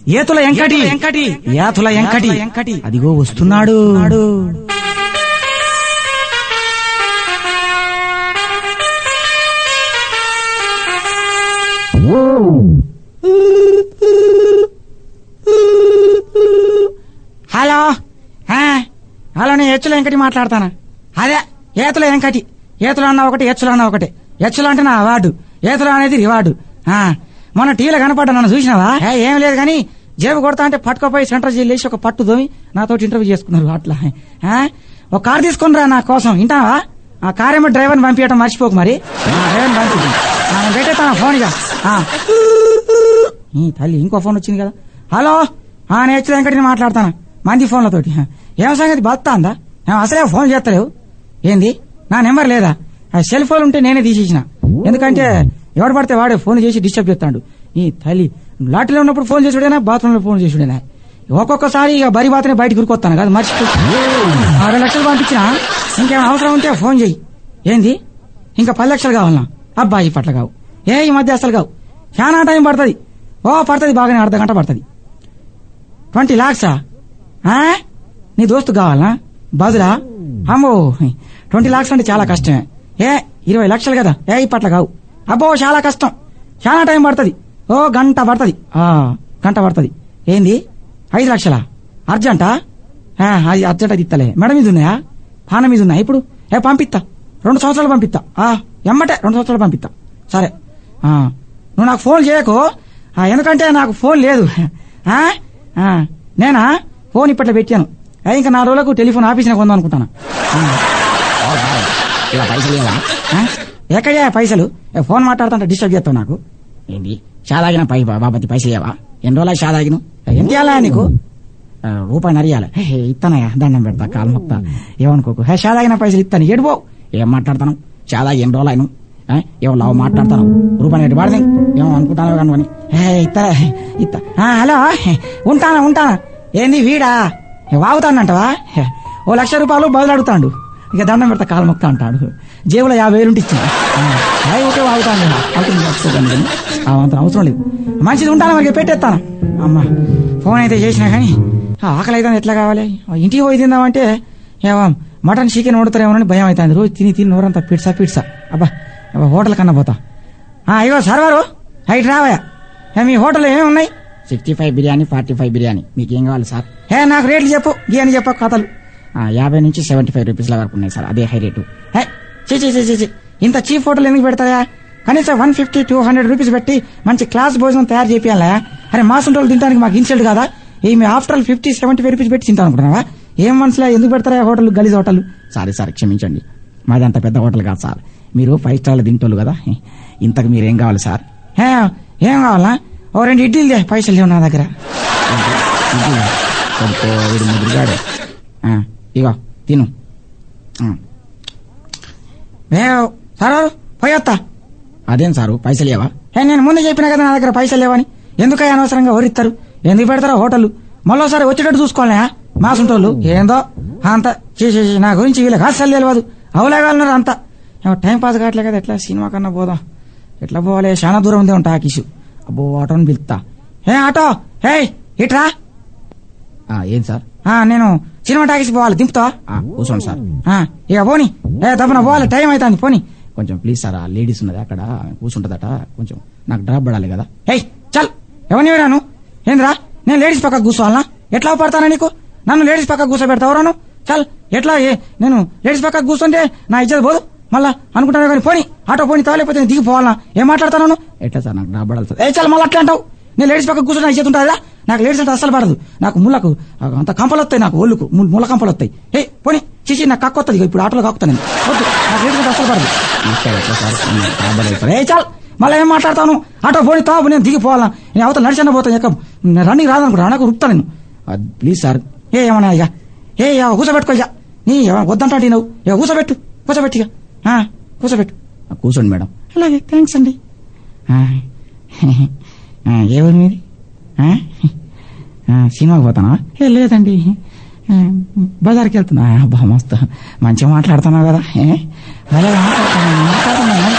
ఏతుల ఎంకటి ఎంకటి ఏతుల ఎంకటి ఎంకటి అదిగో వస్తున్నాడు హలో ఆ, హలో నేను హెచ్చుల వెంకటి మాట్లాడతాను అదే ఏతుల వెంకటి ఏతులు అన్న ఒకటి హెచ్చులు అన్న ఒకటి హెచ్చులు అంటే నా అవార్డు ఏతులు అనేది రివార్డు ఆ, మొన్న టీవీలో కనపడ్డా నన్ను చూసినావా ఏ, ఏం లేదు కానీ జేబు కొడతా అంటే పట్టుకోపోయి సెంటర్ జైలు వేసి ఒక పట్టు దోమి నాతోటి ఇంటర్వ్యూ చేసుకున్నారు అట్లా ఆ, ఒక కార్ తీసుకుని రా నా కోసం వింటావా ఆ కార్ ఏమో డ్రైవర్ని పంపించడం మర్చిపోకు మరి ఆ, డ్రైవర్ని పంపించు ఆ, నేను పెట్టేస్తాను ఫోన్ ఇక ఆ. ఈ తల్లి ఇంకో ఫోన్ వచ్చింది కదా హలో ఆ నేను హెచ్ వెంకటిని మాట్లాడతాను మంది ఫోన్లతోటి ఏం సంగతి బతాందా అసలే ఫోన్ చేస్తలేవు ఏంది నా నెంబర్ లేదా ఆ సెల్ ఫోన్ ఉంటే నేనే తీసేసిన ఎందుకంటే ఎవడు పడితే వాడే ఫోన్ చేసి డిస్టర్బ్ చేస్తాడు ఈ తల్లి లాటరీలో ఉన్నప్పుడు ఫోన్ చేసుడేనా బాత్రూంలో ఫోన్ చేసుడేనా ఒక్కొక్కసారి ఇక బరి బాతనే బయటకు ఉరుకొస్తాను కదా మర్చిపోయి ఆ రెండు లక్షలు పంపించిన ఇంకేమైనా అవసరం ఉంటే ఫోన్ చేయి ఏంది ఇంకా పది లక్షలు కావాలన్నా అబ్బాయి పట్ల కావు ఏ ఈ మధ్య అసలు కావు చాలా టైం పడుతుంది ఓ పడుతుంది బాగానే అర్ధ గంట పడుతుంది ట్వంటీ లాక్సా ఆ? నీ దోస్తు కావాలనా బదులా అమ్మో ట్వంటీ లాక్స్ అంటే చాలా కష్టమే ఏ ఇరవై లక్షలు కదా ఏ ఇప్పట్ల కావు అబ్బో చాలా కష్టం చాలా టైం పడుతుంది ఓ గంట పడుతుంది ఆ, గంట పడుతుంది ఏంది ఐదు లక్షలా అర్జెంటా ఆ, అది అర్జెంట్ అది ఇత్తలే మెడ మీద ఉన్నాయా పాన మీద ఉన్నాయా ఇప్పుడు ఏ పంపిస్తా రెండు సంవత్సరాలు పంపిస్తా ఆ, ఎమ్మటే రెండు సంవత్సరాలు పంపిస్తా సరే ఆ, నువ్వు నాకు ఫోన్ చేయకు ఆ, ఎందుకంటే నాకు ఫోన్ లేదు ఆ? ఆ, నేనా ఫోన్ ఇప్పట్లో పెట్టాను ఆ, ఇంకా నా రోజులకు టెలిఫోన్ ఆఫీస్ కొందాం అనుకుంటాను ఇలా పైసలు ఇవ్వవా? ఆ? ఎక్కడే పైసలు ఏ, ఫోన్ మాట్లాడుతుంటే డిస్టర్బ్ చేస్తావు నాకు ఏంటి షాదాగిన పై బాబతి పైసలు ఇవ్వవా ఎన్ని రోజులు షాదాగిను ఎంత ఇవ్వాలా నీకు ఆ, రూపాయి నరియాలి హే, హే, ఇస్తానయ్యా దండం పెడతా కాలు మొత్తా ఏమనుకోకు హే షాదాగిన పైసలు ఇస్తాను ఏడుపో ఏం మాట్లాడతాను షాదాగి ఎన్ని రోజులు అయిను ఏమో లావు మాట్లాడతాను రూపాయి నెట్టి వాడని ఏమో అనుకుంటాను కానీ హే ఇస్తా ఇస్తా ఆ, హలో హే, ఉంటానా ఉంటానా ఏంది వీడా హే, వాగుతానంటవా హే, ఓ లక్ష రూపాయలు బదులు అడుగుతాడు ఇక దండం పెడతా కాలు మొక్తా అంటాడు జేబులో యాభై వేలు ఉంటే ఇచ్చాను ఓకే వాగుతాను నేను. అవుతుంది, మర్చిపోకండి కానీ. ఆ, అంత అవసరం లేదు మంచిది ఉంటాను మరి పెట్టేస్తాను అమ్మా ఫోన్ అయితే చేసినా కానీ ఆ, ఆకలి అయితే ఎట్లా కావాలి ఆ, ఇంటికి పోయి తిందామంటే ఏమో మటన్ చికెన్ వండుతారేమోనని భయం అవుతుంది రోజు తిని తిని నోరంతా పిడ్సా పిడ్సా అబ్బా అబ్బా హోటల్ కన్నా పోతా ఆ, ఇగో సర్వరు హైట్ రావయ్యా ఏ, మీ హోటల్లో ఏమేమి ఉన్నాయి sixty five biryani forty five biryani మీకు ఏం కావాలి సార్ హే నాకు రేట్లు చెప్పు గీ అని చెప్పు కథలు ఆ, యాభై నుంచి సెవెంటీ ఫైవ్ రూపీస్ల వరకు ఉన్నాయి సార్ అదే హై రేటు హే చీ చీ చీ చీ, చీ ఇంత చీప్ హోటల్ ఎందుకు పెడతాయా కనీసం one fifty two hundred rupees పెట్టి మంచి క్లాస్ భోజనం తయారు చేయాలా అరే మాసం రోజులు తినడానికి మాకు ఇన్సల్ట్ కాదా ఈ మీ after all fifty seventy five rupees పెట్టి తింటాం అనుకుంటున్నావా ఏం మనసులో ఎందుకు పెడతారా హోటల్ గలీజ్ హోటల్ సారీ సార్ క్షమించండి మాది అంత పెద్ద హోటల్ కాదు సార్ మీరు ఫైవ్ స్టార్లు తింటోళ్ళు కదా ఇంతకు మీరు ఏం కావాలి సార్ హే ఏం కావాలా ఓ రెండు ఇడ్లీలు దే పైసలు లేవు నా దగ్గర ఇది కొడుకో వీడు ముదురుగాడు ఆ, ఇగో తిను ఆ, ఏ సరే పోయొత్తా అదేం సారు పైసలు ఇవ్వవా ఏ నేను ముందే చెప్పినా కదా నా దగ్గర పైసలు లేవని ఎందుకయ్యా అనవసరంగా ఓరిస్తారు ఎందుకు పెడతారో హోటల్ మళ్ళీసారి వచ్చేటట్టు చూసుకోవాలయా మాసుంటోళ్ళు ఏందో అంత చేసి నా గురించి వీళ్ళకి అస్సలు తెలియదు అవులేగాలన్నారు అంతా ఏమో టైం పాస్ కావట్లే కదా ఎట్లా సినిమా కన్నా పోదాం ఎట్లా పోవాలి చాలా దూరం ఉంది ఉంటా ఆకీసు అబ్బో ఆటోని పిలుస్తా ఏ ఆటో హే ఇట్రా ఆ, ఏం సార్ ఆ, నేను సినిమా టాకీస్ పోవాలి దింపుతావా ఆ, కూర్చోండి సార్ ఆ, ఇక పోని ఏ తప్పన పోవాలి టైం అవుతుంది పోని కొంచెం ప్లీజ్ సార్ ఆ లేడీస్ ఉన్నది అక్కడ కూర్చుంటదట కొంచెం నాకు డ్రాప్ పడాలి కదా హే చల్ ఎవరిని రాను ఏంద్రా నేను లేడీస్ పక్క కూర్చోవాలనా ఎట్లా పడతానా నీకు నన్ను లేడీస్ పక్క కూర్చోబెడతావు రాను చల్ ఎట్లా ఏ- నేను లేడీస్ పక్క కూర్చుంటే నా ఇజ్జత పోదు మళ్ళా అనుకుంటాను కానీ పోని ఆటో పోని తాలేకపోతే నేను దిగిపోవాలనా ఏం మాట్లాడతాను ఎట్లా సార్ నాకు డ్రాప్ పడాలి సార్ ఏ చల్ మళ్ళీ అట్లా అంటావు నేను లేడీస్ పక్క కూర్చొని నా ఇజ్జత ఉంటుందా నాకు లేడీస్ అంటే అస్సలు పడదు నాకు ముళ్ళకు అంత కంపలు వస్తాయి నాకు ఒళ్ళుకు ము- ముళ్ళ కంపలు వస్తాయి ఏ పోని చిచి నాకు కక్కు వస్తుంది ఇప్పుడు ఆటోలో కక్కుతా నేను వద్దు నాకు లేడీస్ అంటే అస్సలు పడదు సార్ ఎట్లా సార్ నాకు డ్రాప్ పడాలి సార్ ఏ చాల్ మళ్ళీ ఏం మాట్లాడతాను ఆటో పోని తావు నేను దిగిపోవాలా నేను అవతల నడిచిన పోతాను ఎక్క రన్నింగ్ రాదనుకుంటా నాకు రుక్తా నేను ప్లీజ్ సార్ ఏ ఏమన్నా ఇక ఏ ఇక కూర్చోబెట్టుకో ఇక నీ ఏమన్నా వద్దంటా నువ్వు ఇక కూర్చోబెట్టు కూర్చోబెట్టు ఇక ఆ, కూర్చోబెట్టు ఆ, కూర్చోండి మేడం అలాగే థ్యాంక్స్ అండి ఆ, ఆ, ఏ ఊరు మీది ఆ? ఆ, సినిమాకి పోతానా ఏ లేదండి ఆ, బజార్కి వెళ్తున్నా అబ్బా మస్తు మంచిగా మాట్లాడుతున్నావు కదా ఏ? భలే మాట్లాడుతున్నావు మాట్లాడుతున్నావు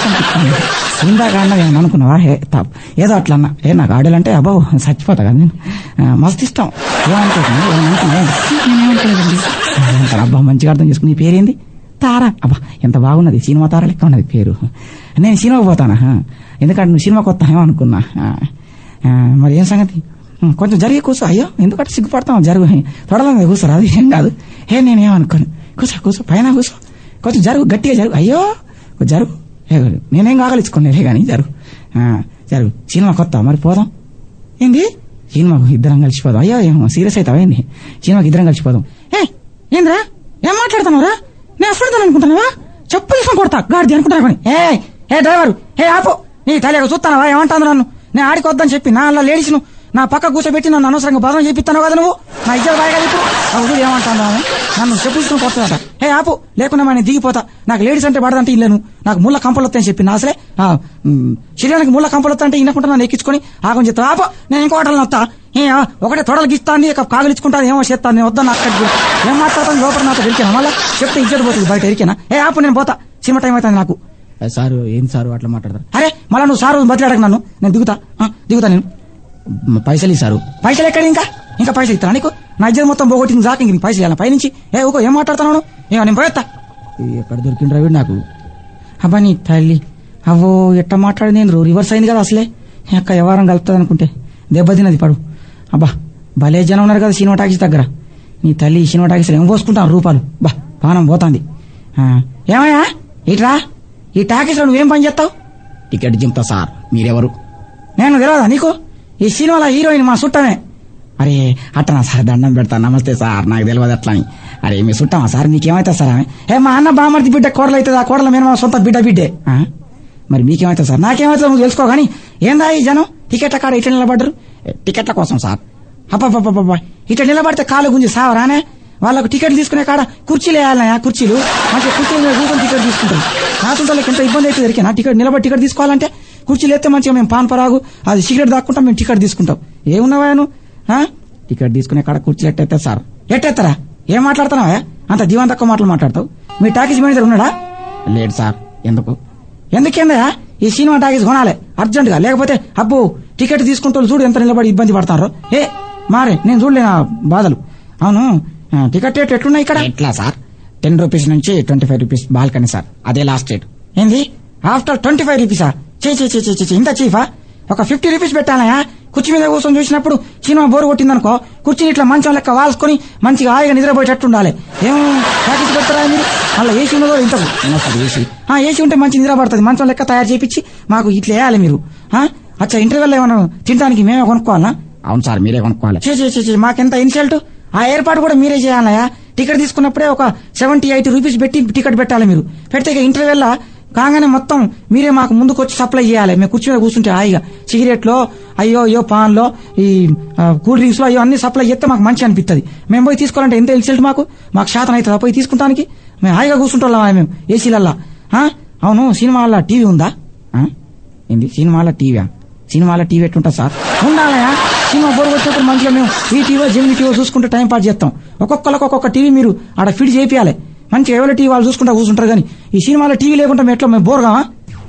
అనిపిస్తుంది ఇందాక అన్నది ఏమన్నా అనుకున్నావా ఏ తప్పు ఏదో అట్లా అన్నా ఏ నాకు ఆడాలంటే అబ్బో చచ్చిపోతా కదా నేను ఆ, మస్తు ఇష్టం ఏమనుకుంటున్నా ఏమనుకున్నా నేనేమనుకోలేదండి అంటారు, అబ్బా మంచిగా అర్థం చేసుకుని నీ పేరేంది తారా అబ్బా ఎంత బాగున్నది సినిమా తార లెక్క ఉన్నది పేరు నేను సినిమాకి పోతానా ఆ, ఎందుకంటే నువ్వు సినిమాకి వస్తానేమో అనుకున్నా ఆ, ఆ, మరి ఏం సంగతి ఉం, కొంచెం జరిగి కూర్చో అయ్యో ఎందుకంటే సిగ్గుపడతాం జరుగు త్వరలో మీద కూర్చోరా అది ఏం కాదు ఏ నేనేమనుకోను కూర్చో కూర్చో పైన కూర్చో కొంచెం జరుగు గట్టిగా జరుగు అయ్యో కొంచెం జరుగు ఏ, నేనేం కాగలిచ్చుకోలే కానీ జరుగు ఆ, జరుగు సినిమా కొత్త మరి పోదాం ఏంది సినిమాకు ఇద్దరం కలిసిపోదాం అయ్యో ఏమో సీరియస్ అవుతావా ఏంది సినిమాకి ఇద్దరం కలిసిపోదాం ఏ ఏంద్రా ఏం మాట్లాడుతున్నావురా నేను అప్పుడు అనుకుంటున్నావా చెప్పు తీసుకొని కొడతా గాడిది అనుకుంటా కొని ఏ ఏ డ్రైవర్ ఏ ఆపు నీ తల్లి చూస్తానవా ఏమంటాను నన్ను నేను ఆడికి వద్దని చెప్పి నా అలా లేడీస్ను నా పక్క కూర్చోబెట్టి నన్ను అనవసరంగా బదనం చేపిస్తాను కదా నువ్వు నా ఇద్దరు రాయగలి ఇప్పుడు ఆ ఉదురు ఏమంటాను ఆమె? నన్ను చెప్పు తీసుకుని కొడుతుందట ఏ ఆపు లేకుండా నేను దిగిపోతా నాకు లేడీస్ అంటే పడదంటే ఇల్లేను నాకు ముళ్ళ కంపలు వస్తాయని చెప్పి నా అసలే ఆ, ఉమ్, శరీరానికి ముళ్ళ కంపలు వస్తా అంటే ఇనకుండా నన్ను ఎక్కించుకొని ఆగం చెప్తా ఆపు నేను ఇంకో హోటల్ వస్తా ఏ, ఆ, ఒకటే తొడలకి ఇస్తాను ఇక కాగులు ఇచ్చుకుంటాను ఏమో చేస్తాను నేను వద్దాను అక్కడికి ఏం మాట్లాడతాను లోపల నాతో ఎరికాను మళ్ళీ చెప్తే ఇజ్జత పోతుంది బయట ఎరికేనా ఏ ఆపు నేను పోతా సినిమా టైం అవుతుంది నాకు సారు ఏం సారు అట్లా మాట్లాడతారు అరే మళ్ళీ నువ్వు సారు బతిలాడక నన్ను నేను దిగుతా ఆ, దిగుతా నేను మ- పైసలు ఇస్తారు పైసలు ఎక్కడ ఇంకా ఇంకా పైసలు ఇస్తాను నీకు నా ఇద్దరు మొత్తం పోగొట్టింది జాకి ఇంక నీకు పైసలు ఇవ్వాలి పైనుంచి ఏ ఊకో ఏం మాట్లాడుతున్నావు ఏమో నేను పోయేస్తా ఎక్కడ దొరికిండ్రా వీడు నాకు అబ్బా నీ తల్లి అవో ఎట్ట మాట్లాడింది ఏంద్రు రివర్స్ అయింది కదా అసలే అక్క వ్యవహారం కలుపుతుంది అనుకుంటే దెబ్బతిన్నది పడు అబ్బా భలే జనం ఉన్నారు కదా సినిమా టాకీస్ దగ్గర నీ తల్లి ఈ సినిమా టాకీస్ ఏం పోసుకుంటాను రూపాయలు బా పానం పోతాంది ఆ, ఏమయ్యా ఇట్రా ఈ టాకీస్లో నువ్వేం పని చేస్తావు టికెట్ జింపుతా సార్ మీరెవరు నేను తెలియదా నీకు ఈ సినిమాలో హీరోయిన్ మా చుట్టమే అరే అట్టనా సార్ దండం పెడతా నమస్తే సార్ నాకు తెలియదు అట్లా అని అరే మీ చుట్టామా సార్ మీకేమైతే సార్ ఆమె ఏ మా అన్న బామర్ది బిడ్డ కోడలు అవుతుంది ఆ కోడల మీద మా సొంత బిడ్డ బిడ్డే ఆ? మరి మీకేమైతే సార్ నాకేమైతే నువ్వు తెలుసుకో కానీ ఏందా ఈ జనం టికెట్ల కాడ ఇట్లా నిలబడ్డరు ఏ, టికెట్ల కోసం సార్ అబ్బబ్బబ్బబ్బా ఇట్లా నిలబడితే కాలు గుంజి సావరానే వాళ్ళకు టికెట్లు తీసుకునే కాడ కుర్చీలు వేయాలన్నా కుర్చీలు మంచిగా కుర్చీల మీద కూర్చొని టికెట్ తీసుకుంటారు నా చుట్టాలకు ఎంత ఇబ్బంది అయితే దొరికినా టికెట్ నిలబడి టికెట్ తీసుకోవాలంటే కుర్చీలు ఎత్తే మంచిగా మేము పాన్ పరాగు అది సిగరెట్ దాక్కుంటాం మేము టికెట్ తీసుకుంటాం ఏమున్నావా నువ్వు ఆ? టికెట్ తీసుకునే కాడ కుర్చీలు ఎట్టయితే సార్ ఎట్టెత్తరా ఏం మాట్లాడుతున్నావా అంత దీవన్ తక్కువ మాటలు మాట్లాడతావు మీ టాకీస్ మేనేజర్ ఉన్నాడా లేదు సార్ ఎందుకు ఎందుకేందా ఈ సినిమా టాకీస్ కొనాలి అర్జెంట్ గా లేకపోతే అబ్బో టికెట్ తీసుకుంటూ చూడు ఎంత నిలబడి ఇబ్బంది పడతారో ఏ మారే నేను చూడలేను ఆ బాధలు అవును ఆ, టికెట్ రేట్ ఎట్లున్నాయి ఇక్కడ ఎట్లా సార్ టెన్ రూపీస్ నుంచి twenty five rupees balcony sir అదే లాస్ట్ రేట్ ఏంది ఆఫ్టర్ ట్వంటీ ఫైవ్ రూపీసా చే చే చే చే, చే, చే, ఇంత చీఫా ఒక ఫిఫ్టీ రూపీస్ పెట్టాలయా కుర్చీ మీద కూర్చొని చూసినప్పుడు సినిమా బోర్ కొట్టిందనుకో కుర్చీని ఇట్లా మంచం లెక్క వాల్చుకొని మంచిగా హాయిగా నిద్రపోయేటట్టు ఉండాలి ఏం ప్యాకెట్ పెడతారా మీరు మళ్ళీ ఏసీ ఉన్నదో ఇంతకు ఏమో సార్ ఏసీ ఆ ఏసీ ఉంటే మంచి నిద్ర పడుతుంది మంచం లెక్క తయారు చేపించి మాకు ఇట్లా వేయాలి మీరు ఆ? అచ్చా ఇంటర్వెల్ ఏమన్నా తినడానికి మేమే కొనుక్కోవాలా అవును సార్ మీరే కొనుక్కోవాలి చే చే, చే, చే, మాకెంత ఇన్సల్ట్ ఆ ఏర్పాటు కూడా మీరే చేయాలయా టికెట్ తీసుకున్నప్పుడే ఒక సెవెంటీ ఎయిటీ రూపీస్ పెట్టి టికెట్ పెట్టాలి మీరు పెడితే ఇక ఇంటర్వెల్ కాగానే మొత్తం మీరే మాకు ముందుకు వచ్చి సప్లై చేయాలి మేము కూర్చుని కూర్చుంటే హాయిగా సిగరెట్లో అయ్యో అయ్యో పాన్లో ఈ ఆ, కూల్ డ్రింక్స్ లో అయ్యో అన్ని సప్లై చేస్తే మాకు మంచి అనిపిస్తుంది మేము పోయి తీసుకోవాలంటే ఎంత ఇన్సల్ట్ మాకు మాకు శాతం అవుతుందా పోయి తీసుకుంటానికి మేము హాయిగా కూర్చుంటాం మేము ఏసీలల్లా ఆ? అవును సినిమాల్లో టీవీ ఉందా ఆ? ఏంది సినిమాల టీవీ సినిమాల టీవీ ఎట్టుంటా సార్ ఉండాలయా సినిమా బోర్ వచ్చినప్పుడు మంచిగా మేము ఈ టీవో జెమిని టీవో చూసుకుంటూ టైం పాస్ చేస్తాం ఒక్కొక్కరికి ఒక్కొక్క టీవీ మీరు ఆడ ఫిట్ చేపియాలి మంచిగా ఎవరి టీవీ వాళ్ళు చూసుకుంటా కూర్చుంటారు కానీ ఈ సినిమాలో టీవీ లేకుండా మేము ఎట్లా మేము బోర్గామా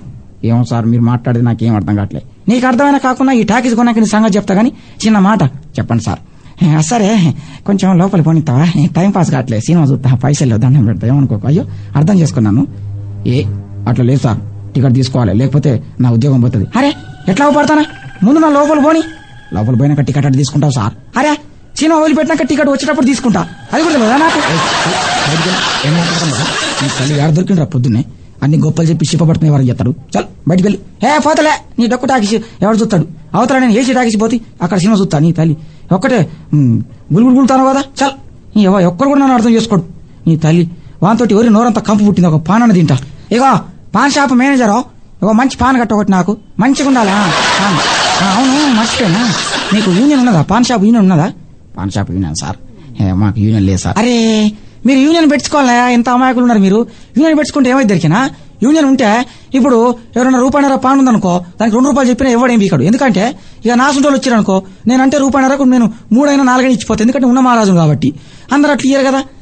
ఏమో సార్ మీరు మాట్లాడేది నాకేం అర్థం కావట్లే నీకు అర్థమైనా కాకుండా ఈ టాకీస్ కొన్నాక నీ సంగతి చెప్తా కానీ చిన్న మాట చెప్పండి సార్ ఏ, సరే కొంచెం లోపల పోనిస్తావా ఏ, టైం పాస్ కావట్లేదు సినిమా చూస్తా పైసలు దండం పెడతా ఏమనుకోకు అయ్యో అర్థం చేసుకున్నాను ఏ అట్లా లేదు సార్ టికెట్ తీసుకోవాలి లేకపోతే నా ఉద్యోగం పోతుంది అరే ఎట్లా పడతానా ముందు నా లోపల పోని లోపల పోయినాక టికెట్ అట్లా తీసుకుంటావు సార్ అరే సినిమా వదిలిపెట్టినాక టికెట్ వచ్చేటప్పుడు తీసుకుంటా అది కూడా తెలియదా నాకు బయటికి వెళ్ళి ఏం మాట్లాడుతున్నావు సార్? నీ తల్లి ఏడ దొరికిండ్రా పొద్దున్నే అన్ని గొప్పలు చెప్పి శిపపడుతున్న ఎవరు చెప్తారు చల్ బయటికి వెళ్ళి ఏ పోతలే నీ డొక్కు టాకీసి ఎవడు చూస్తాడు అవతల నేను ఏసీ టాకీసి పోతే అక్కడ సినిమా చూస్తా నీ తల్లి ఒక్కటే ఉమ్, గులుగులు గులుతాను కదా చల్ నీ ఎవ ఒక్కరు కూడా నన్ను అర్థం చేసుకోడు నీ తల్లి వాంతోటి ఎవరి నోరంతా కంపు పుట్టింది ఒక పాన్ అని తింటా ఇగో పాన్ షాప్ మేనేజరు ఇగో మంచి పాన్ కట్ట ఒకటి నాకు మంచిగా ఉండాలా పాన్. ఆ, అవును మర్చిపోయినా నీకు యూనియన్ ఉన్నదా పాన్ షాప్ యూనియన్ ఉన్నదా పాన్ షాప్ యూనియన్ సార్ ఏ, మాకు యూనియన్ లేదు సార్ అరే మీరు యూనియన్ పెట్టుకోవాలా ఎంత అమాయకులు ఉన్నారు మీరు యూనియన్ పెట్టుకుంటే ఏమైంది దొరికినా యూనియన్ ఉంటే ఇప్పుడు ఎవరైనా రూపాయినర పాన్ ఉందనుకో దానికి రెండు రూపాయలు చెప్పినా ఎవడేం పీకాడు ఎందుకంటే ఇక నా సొంటోళ్ళు వచ్చారనుకో నేనంటే రూపాయినరకు నేను మూడైనా నాలుగైనా ఇచ్చిపోతాను ఎందుకంటే ఉన్న మహారాజు కాబట్టి అందరూ అట్లా ఇయ్యరు కదా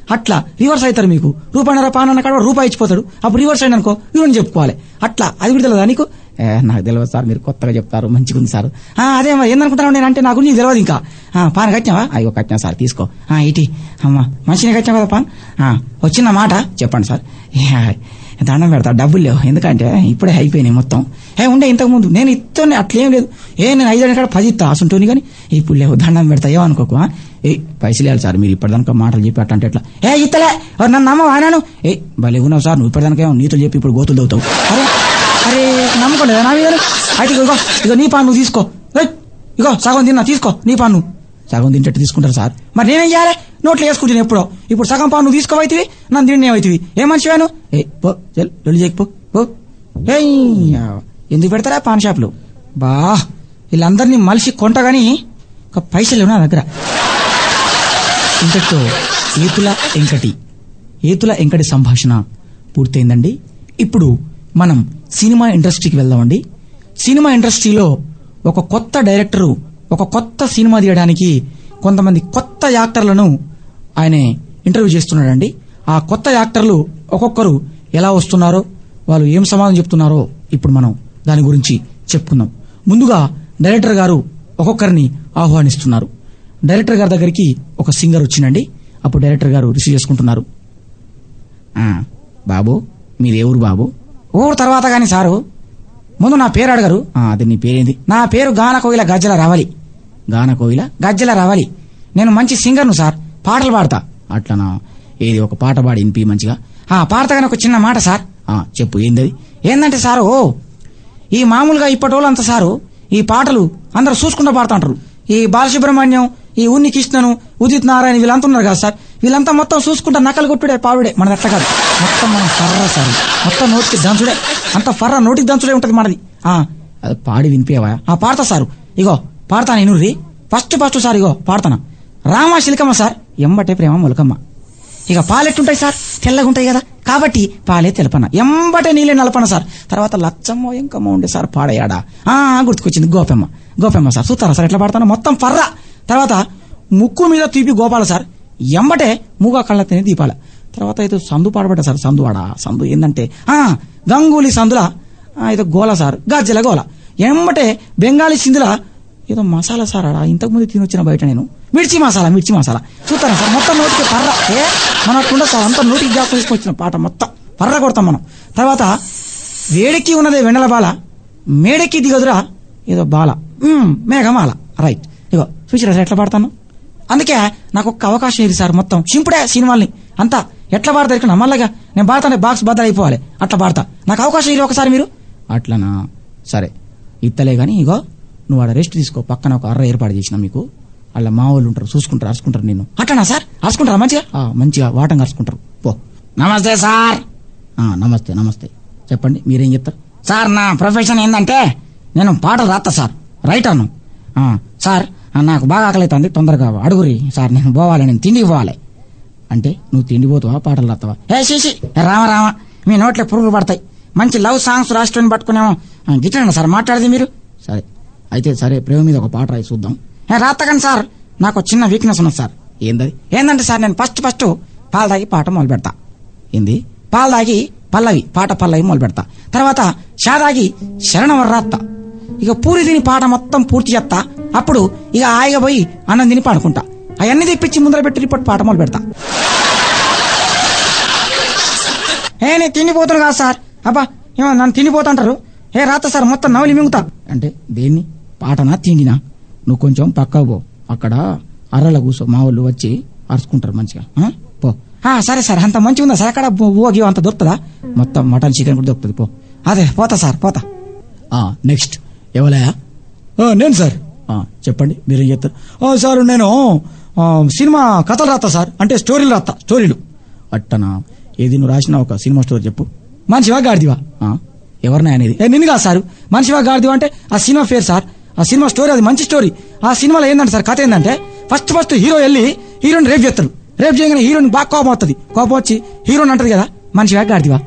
అట్లా రివర్స్ అవుతారు మీకు రూపాయన్నర పానన్న కాడ వాడు రూపాయి ఇచ్చిపోతాడు అప్పుడు రివర్స్ అయింది అనుకో ఇవన్నీ చెప్పుకోవాలి అట్లా అది కూడా తెలియదా నీకు ఏ, నాకు తెలియదు సార్ మీరు కొత్తగా చెప్తారు మంచిగా ఉంది సార్ ఆ, అదే మరి ఏందనుకుంటున్నావు నేను అంటే నాకు నీకు తెలియదు ఇంకా ఆ, పాన కట్టినావా అయ్యో కట్టినా సార్ తీసుకో ఆ, ఇటీ అమ్మా మంచిగా కట్టినావు కదా పాన్ ఆ, వచ్చిన మాట చెప్పండి సార్ యా, దండం పెడతా డబ్బులు లేవు ఎందుకంటే ఇప్పుడే అయిపోయినాయి మొత్తం ఏ ఉండే ఇంతకు ముందు నేను ఇస్తూనే అట్లేం లేదు ఏ నేను ఐదు కాడ పది ఇస్తా అసంటోని కానీ ఇప్పుడు లేవు దండం పెడతా ఏమనుకోకు ఆ? ఏ పైసలు ఇవ్వాలి సార్ మీరు ఇప్పటిదాకా మాటలు చెప్పి అట్లా అంటే ఎట్లా ఏ ఇత్తలే ఎవరు నన్ను నమ్మ వానాను ఏ భలే ఉన్నావు సార్ నువ్వు ఇప్పటిదాకా నీతులు చెప్పి ఇప్పుడు గోతులు దవుతావు అరే అరే నమ్మకం నా మీద అయితే ఇగో ఇగో నీ పాను నువ్వు తీసుకో ఏయ్, ఇగో సగం తిన్నా తీసుకో నీ పాను సగం తింటట్టు తీసుకుంటారు సార్ మరి నేనేం చేయాలి నోట్లో వేసుకుంటాను ఎప్పుడో ఇప్పుడు సగం పాను నువ్వు తీసుకోవైతివి నన్ను తిండి ఏమైతివి ఏ మనిషివాను ఏ పో చెల్ లొల్లి చేయకు పో పో ఏయ్ ఎందుకు పెడతారా పాన్ షాప్లు బా వీళ్ళందరినీ మలిసి కొంటగాని ఒక పైసలు లేవు నా దగ్గర ఇంతటితో ఏతుల ఎంకటి ఏతుల ఎంకటి సంభాషణ పూర్తయిందండి ఇప్పుడు మనం సినిమా ఇండస్ట్రీకి వెళ్దామండి సినిమా ఇండస్ట్రీలో ఒక కొత్త డైరెక్టరు ఒక కొత్త సినిమా తీయడానికి కొంతమంది కొత్త యాక్టర్లను ఆయన ఇంటర్వ్యూ చేస్తున్నాడండి ఆ కొత్త యాక్టర్లు ఒక్కొక్కరు ఎలా వస్తున్నారో వాళ్ళు ఏం సమాధానం చెప్తున్నారో ఇప్పుడు మనం దాని గురించి చెప్పుకుందాం ముందుగా డైరెక్టర్ గారు ఒక్కొక్కరిని ఆహ్వానిస్తున్నారు డైరెక్టర్ గారి దగ్గరికి ఒక సింగర్ వచ్చిందండి అప్పుడు డైరెక్టర్ గారు రిసీవ్ చేసుకుంటున్నారు ఆ, బాబు మీది ఎవరు బాబు ఊరు తర్వాత గాని సారు ముందు నా పేరు అడగరు ఆ, అది నీ పేరేంది నా పేరు గాన కోయిల గజ్జల రావాలి గాన కోయిల గజ్జల రావాలి నేను మంచి సింగర్ను సార్ పాటలు పాడతా అట్లనా ఏది ఒక పాట పాడి వినిపి మంచిగా ఆ పాడతాగానే ఒక చిన్న మాట సార్ ఆ చెప్పు ఏందది ఏందంటే సారు ఈ మామూలుగా ఇప్పటి అంత సారు ఈ పాటలు అందరూ చూసుకుంటూ పాడుతుంటారు ఈ బాలసుబ్రహ్మణ్యం ఈ ఉన్ని కృష్ణను ఉదిత్ నారాయణ వీళ్ళంతా ఉన్నారు కదా సార్ వీళ్ళంతా మొత్తం చూసుకుంటా నకలు కొట్టుడే పాడుడే మనది అట్లా కాదు మొత్తం మనం ఫర్ర సార్ మొత్తం నోటికి దంచుడే అంత ఫర్ర నోటికి దంచుడే ఉంటది మనది ఆ అది పాడి వినిపించవా ఆ పాడతా సారు ఇగో పాడతాను నేను ఫస్ట్ ఫస్ట్ సార్ ఇగో పాడతాను రామ శిలికమ్మ సార్ ఎంబటే ప్రేమ మొలకమ్మ ఇక పాలెట్టుంటాయి సార్ తెల్లగా ఉంటాయి కదా కాబట్టి పాలే తెలపన ఎంబటే నీళ్ళే నలపన సార్ తర్వాత లచ్చమ్మో ఇంకమ్మో ఉండే సార్ పాడయాడా ఆ గుర్తుకొచ్చింది గోపెమ్మ గోపెమ్మ సార్ చూస్తారా సార్ ఎట్లా పాడతాను మొత్తం ఫర్ర తర్వాత ముక్కు మీద తీపి గోపాల సార్ ఎంబటే మూగా కళ్ళ తిని దీపాల తర్వాత ఏదో సందు పాడబడ్డ సార్ సందు ఆడ సందు ఏంటంటే ఆ గంగూలీ సందుల ఆ, ఏదో గోల సార్ గజ్జల గోల ఎంబటే బెంగాలీ సింధుల ఏదో మసాలా సార్ ఆడ ఇంతకు ముందు తినొచ్చిన బయట నేను మిర్చి మసాలా మిర్చి మసాలా చూస్తారా సార్ మొత్తం నోటికి పర్ర ఏ మన అట్లుండదు సార్ అంతా నోటికి గ్యాప్ తీసుకొచ్చిన పాట మొత్తం పర్ర కొడతాం మనం తర్వాత వేడికి ఉన్నదే వెన్నెల బాల మేడెక్కి దిగదురా ఏదో బాల మ్మ్, మేఘమాల రైట్ ఇగో చూసిరా సార్ ఎట్లా పాడతాను అందుకే నాకు ఒక్క అవకాశం ఇది సార్ మొత్తం సింపుడే సినిమాల్ని అంతా ఎట్లా పాడతా ఇక్కడ మళ్ళగా నేను పాడతానే బాక్స్ బద్దలు అయిపోవాలి అట్లా పాడతా నాకు అవకాశం ఇది ఒకసారి మీరు అట్లనా సరే ఇత్తలే గాని ఇగో నువ్వు ఆడ రెస్ట్ తీసుకో పక్కన ఒక అర్ర ఏర్పాటు చేసిన మీకు అలా మా వాళ్ళు ఉంటారు చూసుకుంటారు అరుచుకుంటారు నిన్ను అట్లనా సార్ రాసుకుంటారా మంచిగా ఆ, మంచిగా వాటంగా అరుచుకుంటారు పో నమస్తే సార్ ఆ, నమస్తే నమస్తే చెప్పండి మీరేం చెప్తారు సార్ నా ప్రొఫెషన్ ఏంటంటే నేను పాటలు రాస్తా సార్ రైటర్ను ఆ, సార్ ఆ, నాకు బాగా ఆకలితుంది తొందరగా అడుగురి సార్ నేను పోవాలి నేను తిండికి పోవాలి అంటే నువ్వు తిండిపోతావా పాటలు రాస్తావా ఏ శీషి రామ రామ మీ నోట్లో పురుగులు పడతాయి మంచి లవ్ సాంగ్స్ రాష్ట్రాన్ని పట్టుకునేమో గిట్టండి సార్ మాట్లాడేది మీరు సరే అయితే సరే ప్రేమ మీద ఒక పాట రాయి చూద్దాం ఏ రాత్తకండి సార్ నాకు ఒక చిన్న వీక్నెస్ ఉన్నది సార్ ఏందది ఏంటంటే సార్ నేను ఫస్ట్ ఫస్ట్ పాలు తాగి పాట మొదలు పెడతా ఏంది పాలు తాగి పల్లవి పాట పల్లవి మొదలు పెడతా తర్వాత షా తాగి శరణం రాత్తా ఇక పూరి తిని పాట మొత్తం పూర్తి చేస్తా అప్పుడు ఇక హాయిగా పోయి అన్నం తిని పాడుకుంటా అవన్నీ తెప్పించి ముందర పెట్టి రిపోర్ట్ పాట మొదలు పెడతా ఏ నేను తిండిపోతాను కాదు సార్ అబ్బా ఏమో నన్ను తిండిపోతుంటారు ఏ రాత సార్ మొత్తం నవలి మింగుతా అంటే దేన్ని పాటనా తిండినా నువ్వు కొంచెం పక్కకు పో అక్కడ అర్రల కూసో మా వాళ్ళు వచ్చి అరుచుకుంటారు మంచిగా ఆ? పో ఆ, సరే సార్ అంత మంచిగా ఉందా సార్ అక్కడ ఓగి అంత దొరుకుతుందా మొత్తం మటన్ చికెన్ కూడా దొరుకుతుంది పో అదే పోతా సార్ పోతా ఆ నెక్స్ట్ ఎవలయా నేను సార్ ఆ, చెప్పండి మీరేం చెప్తారు ఆ, సార్ నేను ఆ, సినిమా కథలు రాస్తా సార్ అంటే స్టోరీలు రాస్తా స్టోరీలు అట్టనా ఏది నువ్వు రాసిన ఒక సినిమా స్టోరీ చెప్పు మనిషివా గాడిదివా ఆ, ఎవరినా అనేది ఏ నిన్ను కాదు సార్ మనిషివా గాడిదివా అంటే ఆ సినిమా పేరు సార్ ఆ సినిమా స్టోరీ అది మంచి స్టోరీ ఆ సినిమాలో ఏంటంటే సార్ కథ ఏంటంటే ఫస్ట్ ఫస్ట్ హీరో వెళ్ళి హీరోని రేప్ చేస్తాడు రేప్ చేయగానే హీరోని బాగా కోపం వస్తుంది కోపం వచ్చి హీరోని అంటది కదా మనిషివా గాడిదివా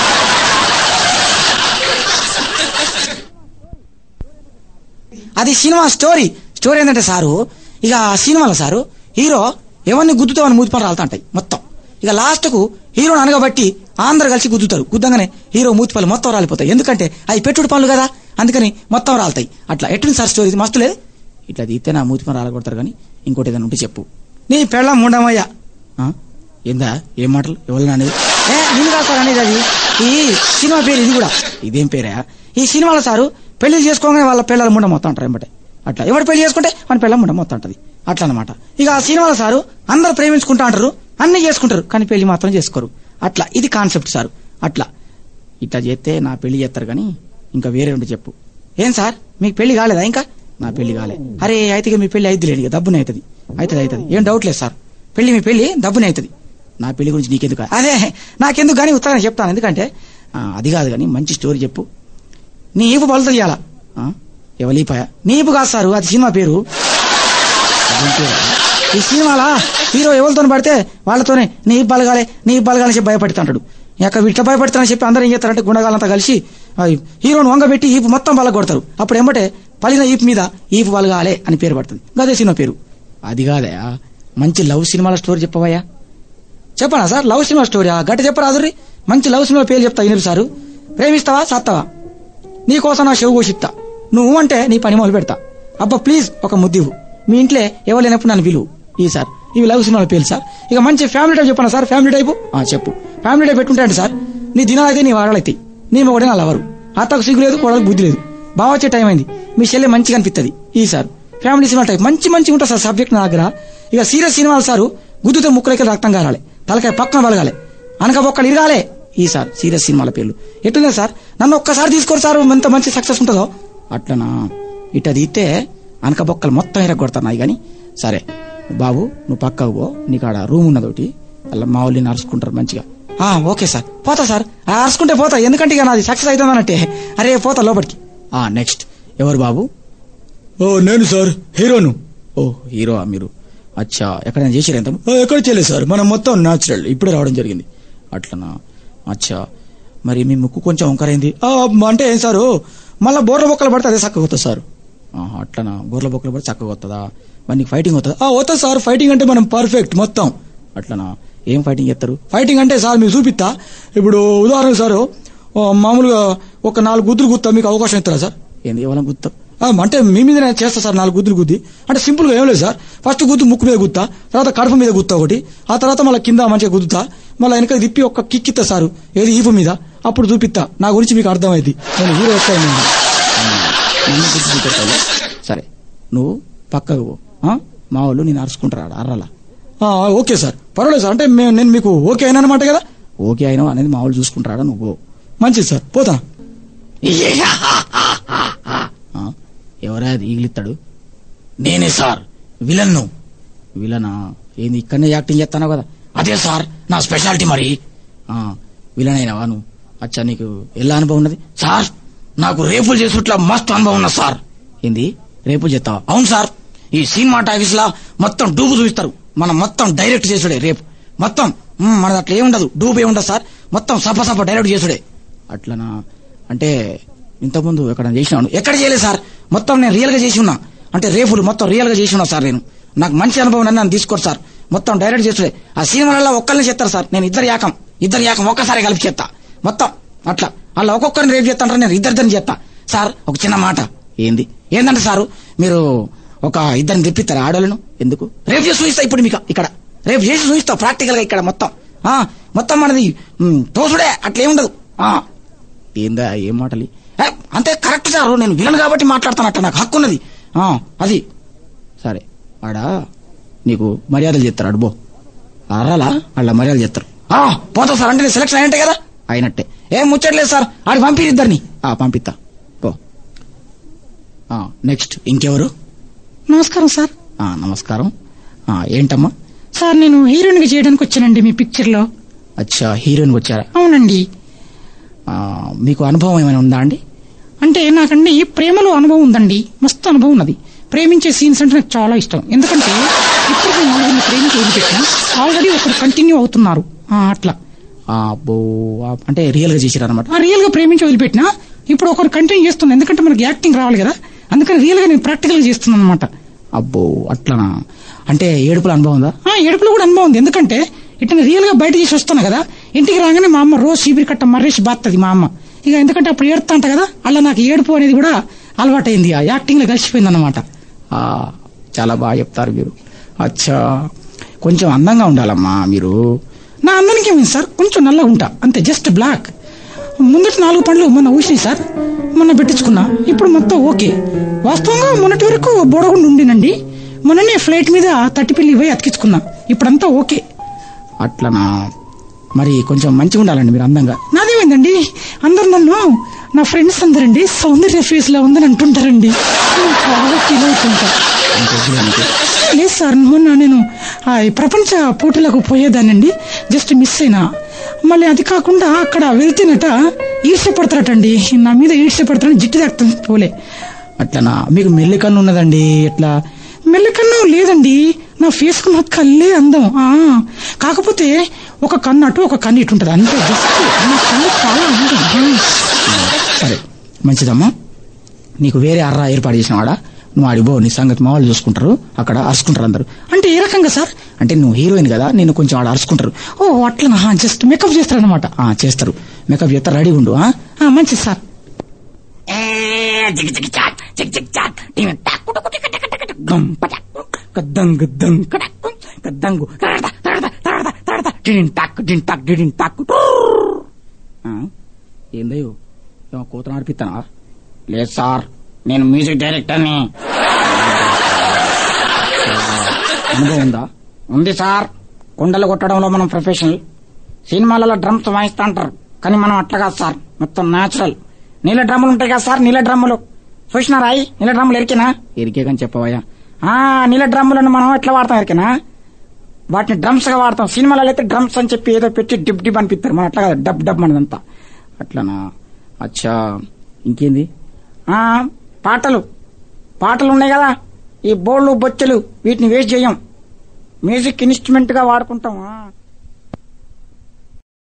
అది సినిమా స్టోరీ స్టోరీ ఏంటంటే సారు ఇక ఆ సినిమాలో సారు హీరో ఎవరిని గుద్దుతో అని మూతిపని రాలుతుంటాయి మొత్తం ఇక లాస్ట్ కు హీరోని అనగబట్టి అందరు కలిసి గుద్దుతారు గుద్దంగానే హీరో మూతి పళ్ళు మొత్తం రాలిపోతాయి ఎందుకంటే అవి పెట్టుడు పనులు కదా అందుకని మొత్తం రాలుతాయి అట్లా ఎట్టుంది సార్ స్టోరీ ఇది మస్తు లేదు ఇట్లా తీస్తే నా మూతి పని రాలగొడతారు కానీ ఇంకోటి ఏదైనా ఉంటే చెప్పు నీ పెళ్ళం ఉండమయ్యా ఆ? ఏందా ఏం మాటలు ఎవరు అనేది ఏ నేను కాదు సార్ అనేది అది ఈ సినిమా పేరు ఇది కూడా ఇదేం పేరా ఈ సినిమాలో సారు పెళ్లి చేసుకోగానే వాళ్ళ పిల్లల ముండ మొత్తం అంటారు ఏమంటే అట్లా ఎవరు పెళ్లి చేసుకుంటే మన పిల్లల ముండ మొత్తం అంటది అట్లా అనమాట ఇక ఆ సినిమాలో సారు అందరు ప్రేమించుకుంటా అంటారు అన్ని చేసుకుంటారు కానీ పెళ్లి మాత్రం చేసుకోరు అట్లా ఇది కాన్సెప్ట్ సారు అట్లా ఇట్లా చేస్తే నా పెళ్లి చేస్తారు కానీ ఇంకా వేరే ఉంటే చెప్పు ఏం సార్ మీకు పెళ్లి కాలేదా ఇంకా నా పెళ్లి కాలే అరే అయితే ఇక మీ పెళ్లి అయితే లేదు ఇక దబ్బునే అవుతుంది అవుతుంది అవుతుంది ఏం డౌట్ లేదు సార్ పెళ్లి మీ పెళ్లి దబ్బునే అవుతుంది నా పెళ్లి గురించి నీకెందుకు అదే నాకెందుకు కానీ ఉత్తరాన్ని చెప్తాను ఎందుకంటే ఆ, అది కాదు కానీ మంచి స్టోరీ చెప్పు నీ ఈపు బలత ఇయ్యాల ఎవలీపాయ నీపు కాదు సారు అది సినిమా పేరు అదేం పేరా? ఈ సినిమాలా హీరో ఎవరితో పడితే వాళ్ళతోనే నీ బలగాలే నీ బలగాలని చెప్పి భయపడుతుంటాడు ఇక ఇట్లా భయపడతానని చెప్పి అందరూ ఏం చేస్తారంటే గుండగాలంతా కలిసి ఆ హీరోని వంగబెట్టి ఈపు మొత్తం బల కొడతారు అప్పుడు ఏమంటే పలిన ఈపు మీద ఈపు బలగాలే అని పేరు పడుతుంది గదే సినిమా పేరు అది కాదయా మంచి లవ్ సినిమాల స్టోరీ చెప్పవయ్యా చెప్పనా సార్ లవ్ సినిమా స్టోరీ గట్టి చెప్పరాదుర్రి మంచి లవ్ సినిమా పేరు చెప్తా ఇనురు సారు ప్రేమిస్తావా సత్తావా నీకోసం నా చెవు కోసిస్తా నువ్వు అంటే నీ పని మొదలు పెడతా అబ్బా ప్లీజ్ ఒక ముద్దివు మీ ఇంట్లో ఎవరు లేనప్పుడు నన్ను పిలువు ఈ సార్ ఇవి లవ్ సినిమాల పేరు సార్ ఇక మంచి ఫ్యామిలీ టైప్ చెప్పనా సార్ ఫ్యామిలీ టైపు ఆ, చెప్పు ఫ్యామిలీ టైప్ పెట్టుకుంటాడు సార్ నీ దినాలైతే నీ వాడాలైతే నీ మొగడే నా లవరు అత్తకు సిగ్గు లేదు కోడలకు బుద్ధి లేదు బాగా వచ్చే టైం అయింది మీ చెల్లె మంచిగా అనిపిస్తుంది ఈ సార్ ఫ్యామిలీ సినిమా టైప్ మంచి మంచి ఉంటుంది సార్ సబ్జెక్ట్ నా దగ్గర ఇక సీరియస్ సినిమాలు సారు గుద్దుతో ముక్కలకి రక్తం కారాలి తలకాయ పక్కన బలగాలి అనక బొక్కలు ఇరగాలే ఈ సార్ సీరియస్ సినిమాల పేర్లు ఎట్లుంది సార్ నన్ను ఒక్కసారి తీసుకోరు సార్ ఎంత మంచి సక్సెస్ ఉంటుందో అట్లనా ఇట తీస్తే అనక బొక్కలు మొత్తం ఇరగొడతాను కానీ సరే బాబు నువ్వు పక్కకు పో నీకు ఆడ రూమ్ ఉన్నదోటి అలా మా వాళ్ళు నడుచుకుంటారు మంచిగా ఆ ఓకే సార్ పోతా సార్ ఆ, అరుచుకుంటే పోతా ఎందుకంటే ఇక నాది సక్సెస్ అవుతుందనంటే అరే పోతా లోపలికి ఆ నెక్స్ట్ ఎవరు బాబు ఓ నేను సార్ హీరోను ఓ హీరో మీరు అచ్చా ఎక్కడైనా చేసారు ఎంత ఎక్కడ చేయలేదు సార్ మనం మొత్తం న్యాచురల్ ఇప్పుడే రావడం జరిగింది అట్లనా అచ్చా మరి మీ ముక్కు కొంచెం వంకరైంది ఆ, అంటే ఏం సారు మళ్ళా బోర్ల బొక్కలు పడితే అదే చక్కగా వస్తుంది సార్ ఆహా, అట్లనా బోర్ల బొక్కలు పడితే చక్కగా వస్తుందా మరి నీకు ఫైటింగ్ అవుతుందా ఆ, వస్తుంది సార్ ఫైటింగ్ అంటే మనం పర్ఫెక్ట్ మొత్తం అట్లనా ఏం ఫైటింగ్ చేస్తారు ఫైటింగ్ అంటే సార్ మీకు చూపిస్తా ఇప్పుడు ఉదాహరణ సార్ ఓ, మామూలుగా ఒక నాలుగు గుద్దులు గుత్తా మీకు అవకాశం ఇస్తారా సార్ ఏంది ఎవరైనా గుత్తా ఆ, అంటే మీ మీద నేను చేస్తా సార్ నాలుగు గుద్దులు గుద్ది అంటే సింపుల్ గా ఏం లేదు సార్ ఫస్ట్ గుద్దు ముక్కు మీద గుత్తా తర్వాత కడుపు మీద గుత్తా ఒకటి ఆ తర్వాత మళ్ళీ కింద మంచిగా గుద్దుతా మళ్ళీ వెనక తిప్పి ఒక కిక్ ఇస్తా సారు ఏది ఈపు మీద అప్పుడు చూపిస్తా నా గురించి మీకు అర్థమైంది నేను హీరో వస్తాను నన్ను గుర్తు చూపెట్టాలి. సరే నువ్వు పక్కకు పో ఆ? మా వాళ్ళు నేను అరుచుకుంటారా అర్రలా ఆ, ఓకే సార్ పర్వాలేదు సార్ అంటే మే- నేను మీకు ఓకే అయినా అనమాట కదా ఓకే అయినా అనేది మా వాళ్ళు చూసుకుంటారా నువ్వు పో. మంచిది సార్ పోతా ఆ, ఎవరా అది ఈగిలిస్తాడు నేనే సార్ విలన్ను విలనా ఏంది ఇక్కడనే యాక్టింగ్ చేస్తాను కదా అదే సార్ నా స్పెషాలిటీ మరి ఆ, విలన్ అయినావా నువ్వు అచ్చా నీకు ఎలా అనుభవం ఉన్నది సార్ నాకు రేపులు చేసుట్లా మస్తు అనుభవం ఉన్నది సార్ ఏంది రేపులు చేస్తావా అవును సార్ ఈ సినిమా టాకీస్ లా మొత్తం డూబు చూపిస్తారు మనం మొత్తం డైరెక్ట్ చేసుడే రేపు మొత్తం మ్, మనది అట్లా ఏముండదు డూబు ఏముండదు సార్ మొత్తం సప సప డైరెక్ట్ చేసుడే అట్లనా అంటే ఇంతకుముందు ఎక్కడ చేసినాను ఎక్కడ చేయలేదు సార్ మొత్తం నేను రియల్ గా చేసి ఉన్నా అంటే రేపులు మొత్తం రియల్ గా చేసి ఉన్నా సార్ నేను నాకు మంచి అనుభవం అని నన్ను తీసుకోరు సార్ మొత్తం డైరెక్ట్ చేస్తుడే ఆ సినిమాలలో ఒక్కరిని చేస్తారు సార్ నేను ఇద్దరు యాకం ఇద్దరు యాకం ఒక్కసారి కలిపి చేస్తా మొత్తం అట్లా అలా ఒక్కొక్కరిని రేపు చేస్తాంటారు నేను ఇద్దరిద్దరిని చేస్తా సార్ ఒక చిన్న మాట ఏంది ఏందంటే సారు మీరు ఒక ఇద్దరిని తెప్పిస్తారా ఆడోళ్ళను ఎందుకు రేపు చేసి చూపిస్తా ఇప్పుడు మీకు ఇక్కడ రేపు చేసి చూపిస్తా ప్రాక్టికల్ గా ఇక్కడ మొత్తం ఆ మొత్తం మనది మ్, తోసుడే అట్లా ఏముండదు ఆ ఏందా ఏం మాటలి ఏ, అంతే కరెక్ట్ సార్ నేను విలన్ కాబట్టి మాట్లాడతాను అట్లా నాకు హక్కు ఉన్నది ఆ, అది సరే ఆడ నీకు మర్యాదలు చేస్తారు అడుబో అర్రలా వాళ్ళ మర్యాదలు చేస్తారు ఆ, పోతా సార్ అంటే సెలక్షన్ అయినట్టే కదా అయినట్టే ఏం ముచ్చట్లేదు సార్ ఆడికి పంపిరు ఇద్దరిని ఆ, పంపిస్తా పో నెక్స్ట్ ఇంకెవరు నమస్కారం సార్ ఆ, నమస్కారం ఆ, ఏంటమ్మా సార్ నేను హీరోయిన్ గా చేయడానికి వచ్చానండి మీ పిక్చర్ లో అచ్చా హీరోయిన్ వచ్చారా అవునండి ఆ, మీకు అనుభవం ఏమైనా ఉందా అండి అంటే నాకండి ప్రేమలో అనుభవం ఉందండి మస్తు అనుభవం ఉన్నది ప్రేమించే సీన్స్ అంటే నాకు చాలా ఇష్టం ఎందుకంటే ఇప్పుడు నేను నలుగురిని ప్రేమించి వదిలిపెట్టినా ఆల్రెడీ ఒకరు కంటిన్యూ అవుతున్నారు ఆ, అట్లా ఆ, అబ్బో ఆ, అంటే రియల్ గా చేసిరన్నమాట ఆ రియల్ గా ప్రేమించి వదిలిపెట్టినా ఇప్పుడు ఒకరు కంటిన్యూ చేస్తుంది ఎందుకంటే మనకి యాక్టింగ్ రావాలి కదా అందుకని రియల్ గా నేను ప్రాక్టికల్ గా చేస్తున్నాను అనమాట అబ్బో అట్లనా అంటే ఏడుపుల అనుభవం ఉందా ఆ ఏడుపులో కూడా అనుభవం ఉంది ఎందుకంటే ఇట్లా రియల్ గా బయట చేసి వస్తాను కదా ఇంటికి రాగానే మా అమ్మ రోజు చీపిరి కట్ట మర్రేసి బాత్తది మా అమ్మ ఇక ఎందుకంటే అప్పుడు ఏడుతా అంట కదా అలా నాకు ఏడుపు అనేది కూడా అలవాటైంది ఆ యాక్టింగ్ లో కలిసిపోయింది అనమాట చాలా బాగా చెప్తారు మీరు అచ్చా కొంచెం అందంగా ఉండాలమ్మా మీరు నా అందానికి ఏమైంది సార్ కొంచెం నల్లగా ఉంటా అంతే జస్ట్ బ్లాక్ ముందటి నాలుగు పండ్లు మొన్న ఊసినాయి సార్ మొన్న పెట్టించుకున్నా ఇప్పుడు మొత్తం ఓకే వాస్తవంగా మొన్నటి వరకు బోడగుండు ఉండినండి మొన్ననే ఫ్లైట్ మీద తట్టిపిల్లి పోయి అతికించుకున్నా ఇప్పుడంతా ఓకే అట్లనా మరి కొంచెం మంచిగా ఉండాలండి మీరు అందంగా నాదేమైందండి అందరు నన్ను నా ఫ్రెండ్స్ అందరండి సౌందర్య ఫేస్ లో ఉందని అంటుంటారండి నేను చాలా ఫీల్ అవుతుంటా లేదు సార్ మొన్న నేను ఆ ఈ ప్రపంచ పోటీలకు పోయేదానండి జస్ట్ మిస్ అయినా మళ్ళీ అది కాకుండా అక్కడ వెళ్తేనట ఈడ్చె పడతారటండి నా మీద ఈడ్చె పడతారని జిట్టు తాకుతుంది పోలే అట్లనా మీకు మెల్లికన్ను ఉన్నదండి ఎట్లా మెల్లికన్ను లేదండి నా ఫేస్ కు నా కళ్ళే అందం ఆ కాకపోతే ఒక కన్ను అటు ఒక కన్ను ఇటు ఉంటుంది అంతే జస్ట్ నా కళ్ళు చాలా అందం ఆ. సరే మంచిదమ్మా నీకు వేరే అర్రా ఏర్పాటు చేసిన వాడా నువ్వు ఆడిపో నీ సంగతి మా వాళ్ళు చూసుకుంటారు అక్కడ అరుచుకుంటారు అందరు అంటే ఏ రకంగా సార్ అంటే నువ్వు హీరోయిన్ కదా నేను కొంచెం ఆడ అరుచుకుంటారు ఓ అట్లనా జస్ట్ మేకప్ చేస్తారు అనమాట చేస్తారు మేకప్ చేస్తారు రెడీ ఉండు ఆ? ఆ, మంచిది సార్ గద్దంగు దంగ్ గద్దంగు ఏందయ్యో ఏమో కూతురు ఆడిపిస్తానా లేదు సార్ నేను మ్యూజిక్ డైరెక్టర్ని అనుభవం ఉందా ఉంది సార్ కుండలు కొట్టడంలో మనం ప్రొఫెషనల్ సినిమాలలో డ్రమ్స్ వాయిస్తా అంటారు కానీ మనం అట్లా కాదు సార్ మొత్తం న్యాచురల్ నీళ్ళ డ్రమ్ములు ఉంటాయి కదా సార్ నీళ్ళ డ్రమ్ములు చూసినారా అయి నీళ్ళ డ్రమ్ములు ఎరికేనా ఎరికే కానీ చెప్పవయ్యా ఆ నీళ్ళ డ్రమ్ములను మనం ఎట్లా వాడతాం ఎరికేనా వాటిని డ్రమ్స్ గా వాడతాం సినిమాలలో అయితే డ్రమ్స్ అని చెప్పి ఏదో పెట్టి డిబ్ డిబ్ అనిపిస్తారు మనం అట్లా కాదు డబ్ డబ్ మనదంతా అట్లానా అచ్చా ఇంకేంది ఆ పాటలు పాటలు ఉన్నాయి కదా ఈ బోళ్ళు బొచ్చెలు వీటిని వేస్ట్ చేయం మ్యూజిక్ ఇన్స్ట్రుమెంట్ గా వాడుకుంటాం ఆ.